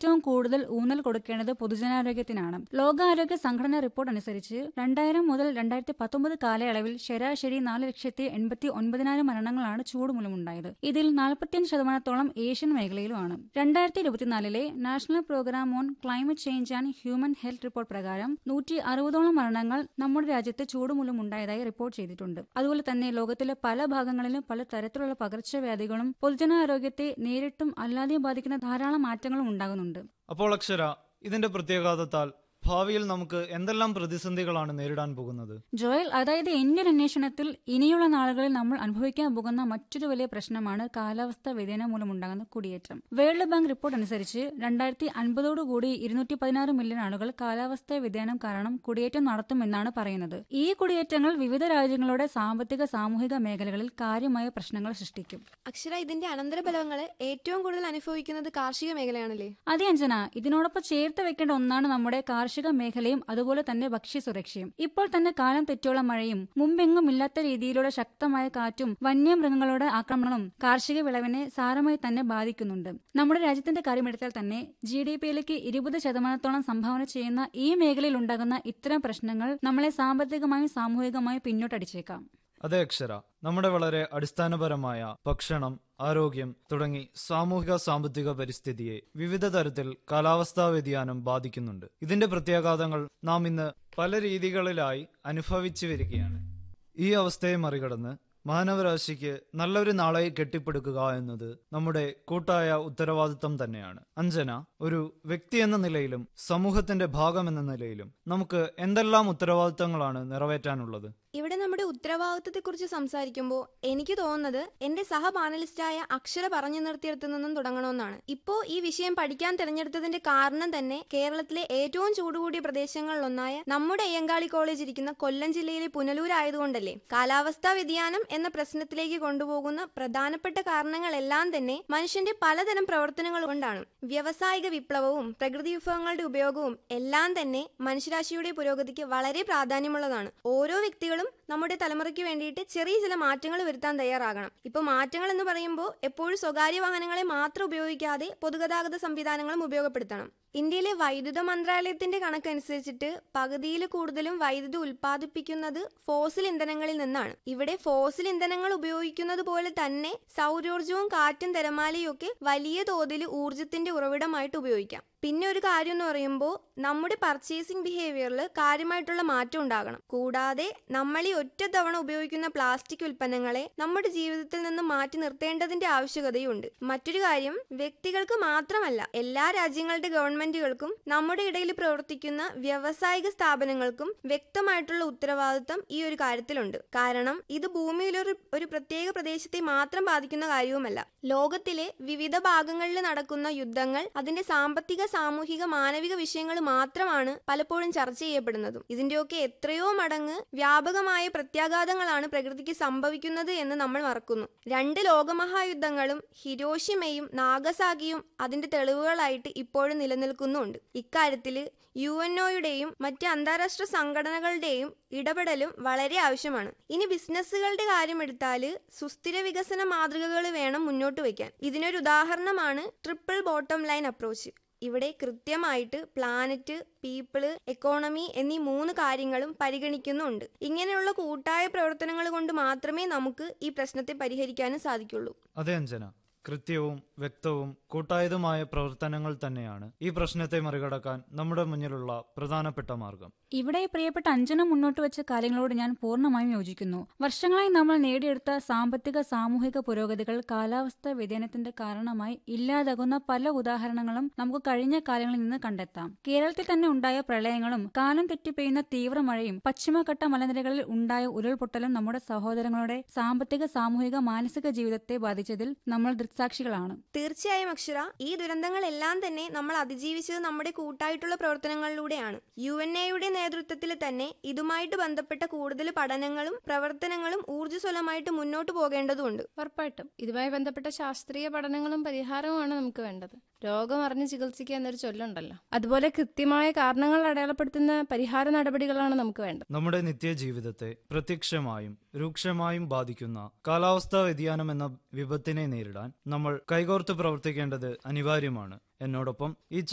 ഏറ്റവും കൂടുതൽ ഊന്നൽ കൊടുക്കേണ്ടത് പൊതുജനാരോഗ്യത്തിനാണ് ലോകാരോഗ്യ സംഘടന റിപ്പോർട്ട് അനുസരിച്ച് രണ്ടായിരം മുതൽ രണ്ടായിരത്തി പത്തൊമ്പത് കാലയളവിൽ ശരാശരി നാല് ലക്ഷത്തി എൺപത്തി ഒൻപതിനായിരം മരണങ്ങളാണ് ചൂട് മൂലമുണ്ടായത് ഇതിൽ നാൽപ്പത്തിയഞ്ച് ശതമാനത്തോളം ഏഷ്യൻ മേഖലയിലുമാണ് രണ്ടായിരത്തി ഇരുപത്തിനാലിലെ national programme on climate change and human health report പ്രകാരം നൂറ്റി അറുപതോളം മരണങ്ങൾ നമ്മുടെ രാജ്യത്ത് ചൂട് മൂലം ഉണ്ടായതായി റിപ്പോർട്ട് ചെയ്തിട്ടുണ്ട് അതുപോലെ തന്നെ ലോകത്തിലെ പല ഭാഗങ്ങളിലും പല തരത്തിലുള്ള പകർച്ചവ്യാധികളും പൊതുജനാരോഗ്യത്തെ നേരിട്ടും അല്ലാതെയും ബാധിക്കുന്ന ധാരാളം മാറ്റങ്ങളും ഉണ്ടാകുന്നുണ്ട് അപ്പോൾ അക്ഷര ഇതിന്റെ പ്രത്യാഘാതത്താൽ ഭാവിയിൽ നമുക്ക് എന്തെല്ലാം പ്രതിസന്ധികളാണ് നേരിടാൻ പോകുന്നത് ജോയൽ അതായത് എന്റെ ഒരു അന്വേഷണത്തിൽ ഇനിയുള്ള നാളുകളിൽ നമ്മൾ അനുഭവിക്കാൻ പോകുന്ന മറ്റൊരു വലിയ പ്രശ്നമാണ് കാലാവസ്ഥാ വ്യതിയാനം മൂലമുണ്ടാകുന്ന കുടിയേറ്റം വേൾഡ് ബാങ്ക് റിപ്പോർട്ട് അനുസരിച്ച് രണ്ടായിരത്തി അൻപതോടുകൂടി ഇരുന്നൂറ്റി പതിനാറ് മില്യൺ ആളുകൾ കാലാവസ്ഥാ വ്യതിയാനം കാരണം കുടിയേറ്റം നടത്തുമെന്നാണ് പറയുന്നത് ഈ കുടിയേറ്റങ്ങൾ വിവിധ രാജ്യങ്ങളുടെ സാമ്പത്തിക സാമൂഹിക മേഖലകളിൽ കാര്യമായ പ്രശ്നങ്ങൾ സൃഷ്ടിക്കും അക്ഷര ഇതിന്റെ അനന്തരഫലങ്ങള് ഏറ്റവും കൂടുതൽ അനുഭവിക്കുന്നത് കാർഷിക മേഖലയാണല്ലേ അതെ അഞ്ജന ഇതിനോടൊപ്പം ചേർത്ത് വെക്കേണ്ട ഒന്നാണ് നമ്മുടെ കാർഷിക മേഖലയും അതുപോലെ തന്നെ ഭക്ഷ്യസുരക്ഷയും ഇപ്പോൾ തന്നെ കാലം തെറ്റിയുള്ള മഴയും മുമ്പെങ്ങും ഇല്ലാത്ത രീതിയിലുള്ള ശക്തമായ കാറ്റും വന്യമൃഗങ്ങളുടെ ആക്രമണവും കാർഷിക വിളവിനെ സാരമായി തന്നെ ബാധിക്കുന്നുണ്ട് നമ്മുടെ രാജ്യത്തിന്റെ കാര്യമെടുത്താൽ തന്നെ ജി ഡി പിയിലേക്ക് ഇരുപത് ശതമാനത്തോളം സംഭാവന ചെയ്യുന്ന ഈ മേഖലയിൽ ഉണ്ടാകുന്ന ഇത്തരം പ്രശ്നങ്ങൾ നമ്മളെ സാമ്പത്തികമായും സാമൂഹികമായും പിന്നോട്ടടിച്ചേക്കാം അതെ അക്ഷര നമ്മുടെ വളരെ അടിസ്ഥാനപരമായ ഭക്ഷണം ആരോഗ്യം തുടങ്ങി സാമൂഹിക സാമ്പത്തിക പരിസ്ഥിതിയെ വിവിധ തരത്തിൽ കാലാവസ്ഥാ വ്യതിയാനം ബാധിക്കുന്നുണ്ട് ഇതിന്റെ പ്രത്യാഘാതങ്ങൾ നാം ഇന്ന് പല രീതികളിലായി അനുഭവിച്ചു വരികയാണ് ഈ അവസ്ഥയെ മറികടന്ന് മാനവരാശിക്ക് നല്ലൊരു നാളെ കെട്ടിപ്പടുക്കുക എന്നത് നമ്മുടെ കൂട്ടായ ഉത്തരവാദിത്തം തന്നെയാണ് അഞ്ജന ഒരു വ്യക്തി എന്ന നിലയിലും സമൂഹത്തിന്റെ ഭാഗം എന്ന നിലയിലും നമുക്ക് എന്തെല്ലാം ഉത്തരവാദിത്തങ്ങളാണ് നിറവേറ്റാനുള്ളത് ഇവിടെ നമ്മുടെ ഉത്തരവാദിത്വത്തെക്കുറിച്ച് സംസാരിക്കുമ്പോൾ എനിക്ക് തോന്നുന്നത് എന്റെ സഹ പാനലിസ്റ്റായ അക്ഷര പറഞ്ഞു നിർത്തിയിടത്തു നിന്നും തുടങ്ങണമെന്നാണ് ഇപ്പോ ഈ വിഷയം പഠിക്കാൻ തിരഞ്ഞെടുത്തതിന്റെ കാരണം തന്നെ കേരളത്തിലെ ഏറ്റവും ചൂടുകൂടിയ പ്രദേശങ്ങളിലൊന്നായ നമ്മുടെ അയ്യങ്കാളി കോളേജ് ഇരിക്കുന്ന കൊല്ലം ജില്ലയിലെ പുനലൂരായതുകൊണ്ടല്ലേ കാലാവസ്ഥാ വ്യതിയാനം എന്ന പ്രശ്നത്തിലേക്ക് കൊണ്ടുപോകുന്ന പ്രധാനപ്പെട്ട കാരണങ്ങളെല്ലാം തന്നെ മനുഷ്യന്റെ പലതരം പ്രവർത്തനങ്ങൾ കൊണ്ടാണ് വ്യാവസായിക വിപ്ലവവും പ്രകൃതി വിഭവങ്ങളുടെ ഉപയോഗവും എല്ലാം തന്നെ മനുഷ്യരാശിയുടെ പുരോഗതിക്ക് വളരെ പ്രാധാന്യമുള്ളതാണ് ഓരോ വ്യക്തികളും നമ്മുടെ തലമുറയ്ക്ക് വേണ്ടിയിട്ട് ചെറിയ ചില മാറ്റങ്ങൾ വരുത്താൻ തയ്യാറാകണം ഇപ്പൊ മാറ്റങ്ങൾ എന്ന് പറയുമ്പോൾ എപ്പോഴും സ്വകാര്യ വാഹനങ്ങളെ മാത്രം ഉപയോഗിക്കാതെ പൊതുഗതാഗത സംവിധാനങ്ങളും ഉപയോഗപ്പെടുത്തണം ഇന്ത്യയിലെ വൈദ്യുത മന്ത്രാലയത്തിന്റെ കണക്കനുസരിച്ചിട്ട് പകുതിയിൽ കൂടുതലും വൈദ്യുതി ഉൽപ്പാദിപ്പിക്കുന്നത് ഫോസിൽ ഇന്ധനങ്ങളിൽ നിന്നാണ് ഇവിടെ ഫോസിൽ ഇന്ധനങ്ങൾ ഉപയോഗിക്കുന്നത് പോലെ തന്നെ സൗരോർജവും കാറ്റും തിരമാലയും ഒക്കെ വലിയ തോതിൽ ഊർജത്തിന്റെ ഉറവിടമായിട്ട് ഉപയോഗിക്കാം പിന്നെ ഒരു കാര്യം എന്ന് പറയുമ്പോൾ നമ്മുടെ പർച്ചേസിംഗ് ബിഹേവിയറിൽ കാര്യമായിട്ടുള്ള മാറ്റം ഉണ്ടാകണം കൂടാതെ നമ്മൾ ഈ ഒറ്റ തവണ ഉപയോഗിക്കുന്ന പ്ലാസ്റ്റിക് ഉൽപ്പന്നങ്ങളെ നമ്മുടെ ജീവിതത്തിൽ നിന്ന് മാറ്റി നിർത്തേണ്ടതിന്റെ ആവശ്യകതയുണ്ട് മറ്റൊരു കാര്യം വ്യക്തികൾക്ക് മാത്രമല്ല എല്ലാ രാജ്യങ്ങളുടെ ഗവൺമെന്റുകൾക്കും നമ്മുടെ ഇടയിൽ പ്രവർത്തിക്കുന്ന വ്യാവസായിക സ്ഥാപനങ്ങൾക്കും വ്യക്തമായിട്ടുള്ള ഉത്തരവാദിത്തം ഈ ഒരു കാര്യത്തിലുണ്ട് കാരണം ഇത് ഭൂമിയിലൊരു ഒരു പ്രത്യേക പ്രദേശത്തെ മാത്രം ബാധിക്കുന്ന കാര്യവുമല്ല ലോകത്തിലെ വിവിധ ഭാഗങ്ങളിൽ നടക്കുന്ന യുദ്ധങ്ങൾ അതിന്റെ സാമ്പത്തിക സാമൂഹിക മാനവിക വിഷയങ്ങൾ മാത്രമാണ് പലപ്പോഴും ചർച്ച ചെയ്യപ്പെടുന്നതും ഇതിന്റെയൊക്കെ എത്രയോ മടങ്ങ് വ്യാപകമായ പ്രത്യാഘാതങ്ങളാണ് പ്രകൃതിക്ക് സംഭവിക്കുന്നത് എന്ന് നമ്മൾ മറക്കുന്നു രണ്ട് ലോകമഹായുദ്ധങ്ങളും ഹിരോഷിമയും നാഗസാകിയും അതിന്റെ തെളിവുകളായിട്ട് ഇപ്പോഴും നിലനിൽക്കുന്നുണ്ട് ഇക്കാര്യത്തിൽ യു എൻ ഒയുടെയും മറ്റ് അന്താരാഷ്ട്ര സംഘടനകളുടെയും ഇടപെടലും വളരെ ആവശ്യമാണ് ഇനി ബിസിനസ്സുകളുടെ കാര്യം എടുത്താൽ സുസ്ഥിര വികസന മാതൃകകൾ വേണം മുന്നോട്ട് വയ്ക്കാൻ ഇതിനൊരു ഉദാഹരണമാണ് ട്രിപ്പിൾ ബോട്ടം ലൈൻ അപ്രോച്ച് ഇവിടെ കൃത്യമായിട്ട് പ്ലാനറ്റ് പീപ്പിള് എക്കോണമി എന്നീ മൂന്ന് കാര്യങ്ങളും പരിഗണിക്കുന്നുണ്ട് ഇങ്ങനെയുള്ള കൂട്ടായ പ്രവർത്തനങ്ങൾ കൊണ്ട് മാത്രമേ നമുക്ക് ഈ പ്രശ്നത്തെ പരിഹരിക്കാനും സാധിക്കുള്ളൂ അതെ അഞ്ജന കൃത്യവും വ്യക്തവും കൂട്ടായതുമായ പ്രവർത്തനങ്ങൾ തന്നെയാണ് ഈ പ്രശ്നത്തെ മറികടക്കാൻ നമ്മുടെ മുന്നിലുള്ള പ്രധാനപ്പെട്ട മാർഗം ഇവിടെ പ്രിയപ്പെട്ട അഞ്ജന മുന്നോട്ട് വെച്ച കാര്യങ്ങളോട് ഞാൻ പൂർണ്ണമായും യോജിക്കുന്നു വർഷങ്ങളായി നമ്മൾ നേടിയെടുത്ത സാമ്പത്തിക സാമൂഹിക പുരോഗതികൾ കാലാവസ്ഥാ വ്യതിയാനത്തിന്റെ കാരണമായി ഇല്ലാതാകുന്ന പല ഉദാഹരണങ്ങളും നമുക്ക് കഴിഞ്ഞ കാലങ്ങളിൽ നിന്ന് കണ്ടെത്താം കേരളത്തിൽ തന്നെ ഉണ്ടായ പ്രളയങ്ങളും കാലം തെറ്റി പെയ്യുന്ന തീവ്രമഴയും പശ്ചിമഘട്ട മലനിരകളിൽ ഉണ്ടായ ഉരുൾപൊട്ടലും നമ്മുടെ സഹോദരങ്ങളുടെ സാമ്പത്തിക സാമൂഹിക മാനസിക ജീവിതത്തെ ബാധിച്ചതിൽ നമ്മൾ ദൃക്സാക്ഷികളാണ് തീർച്ചയായും അക്ഷര ഈ ദുരന്തങ്ങളെല്ലാം തന്നെ നമ്മൾ അതിജീവിച്ചത് നമ്മുടെ കൂട്ടായിട്ടുള്ള പ്രവർത്തനങ്ങളിലൂടെയാണ് യു എൻ എയുടെ നേതൃത്വത്തിൽ തന്നെ ഇതുമായിട്ട് ബന്ധപ്പെട്ട കൂടുതൽ പഠനങ്ങളും പ്രവർത്തനങ്ങളും ഊർജ്ജസ്വലമായിട്ട് മുന്നോട്ട് പോകേണ്ടതുണ്ട് ഉറപ്പായിട്ടും ഇതുമായി ബന്ധപ്പെട്ട ശാസ്ത്രീയ പഠനങ്ങളും പരിഹാരവുമാണ് നമുക്ക് വേണ്ടത് രോഗം അറിഞ്ഞ് ചികിത്സിക്കുക എന്നൊരു ചൊല്ലുണ്ടല്ലോ അതുപോലെ കൃത്യമായ കാരണങ്ങൾ അടയാളപ്പെടുത്തുന്ന പരിഹാര നടപടികളാണ് നമുക്ക് വേണ്ടത് നമ്മുടെ നിത്യജീവിതത്തെ പ്രത്യക്ഷമായും രൂക്ഷമായും ബാധിക്കുന്ന കാലാവസ്ഥാ വ്യതിയാനം എന്ന വിപത്തിനെ നേരിടാൻ നമ്മൾ കൈകോർത്ത് പ്രവർത്തിക്കേണ്ടത് അനിവാര്യമാണ് എന്നോടൊപ്പം ഈ